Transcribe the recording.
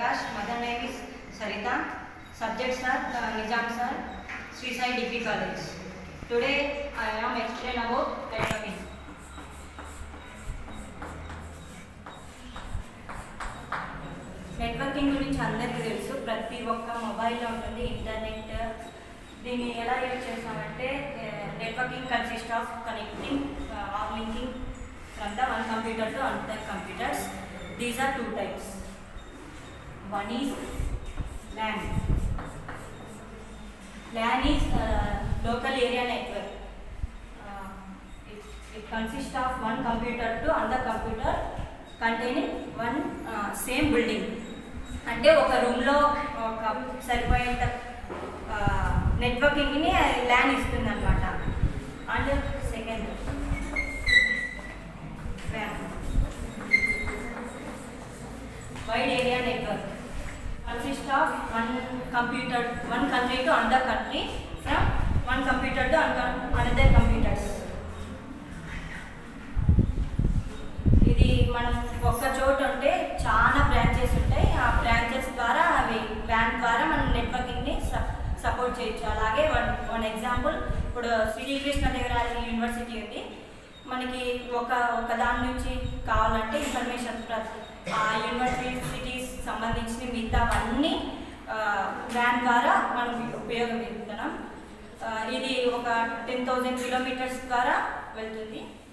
Prakash. Mother name is Sarita. Subjects are uh, Nizam sir, Sri Sai Degree College. Today I am explain about networking. Networking గురించి అందరికీ తెలుసు ప్రతి ఒక్క మొబైల్లో ఉంటుంది ఇంటర్నెట్ దీన్ని ఎలా యూజ్ చేస్తామంటే networking consist of connecting or linking from the one computer to another computers these are two types one is LAN LAN is local area network it consists of one computer to another computer containing one uh, same building అంటే ఒక రూమ్లో ఒక సరిపోయేంత నెట్వర్కింగ్ని LAN ఇస్తుంది అనమాట and second wide area network consist of one computer one country to another country from one computer to another computers ఇది మనం ఒక్క చోట ఉంటే చాలా బ్రాంచెస్ ఉంటాయి ఆ బ్రాంచెస్ ద్వారా అవి బ్యాంక్ ద్వారా మనం నెట్వర్కింగ్ని సపోర్ట్ చేయొచ్చు అలాగే వన్ వన్ ఎగ్జాంపుల్ ఇప్పుడు శ్రీకృష్ణదేవరాయ యూనివర్సిటీ ఉంది మనకి ఒక ఒక దాని నుంచి కావాలంటే ఇన్ఫర్మేషన్ ఆ యూనివర్సిటీస్ సంబంధించిన మిగతావన్నీ వ్యాన్ ద్వారా మనం ఉపయోగపెడుతున్నాం ఆ, ఇది ఒక టెన్ థౌజండ్ కిలోమీటర్స్ ద్వారా వెళ్తుంది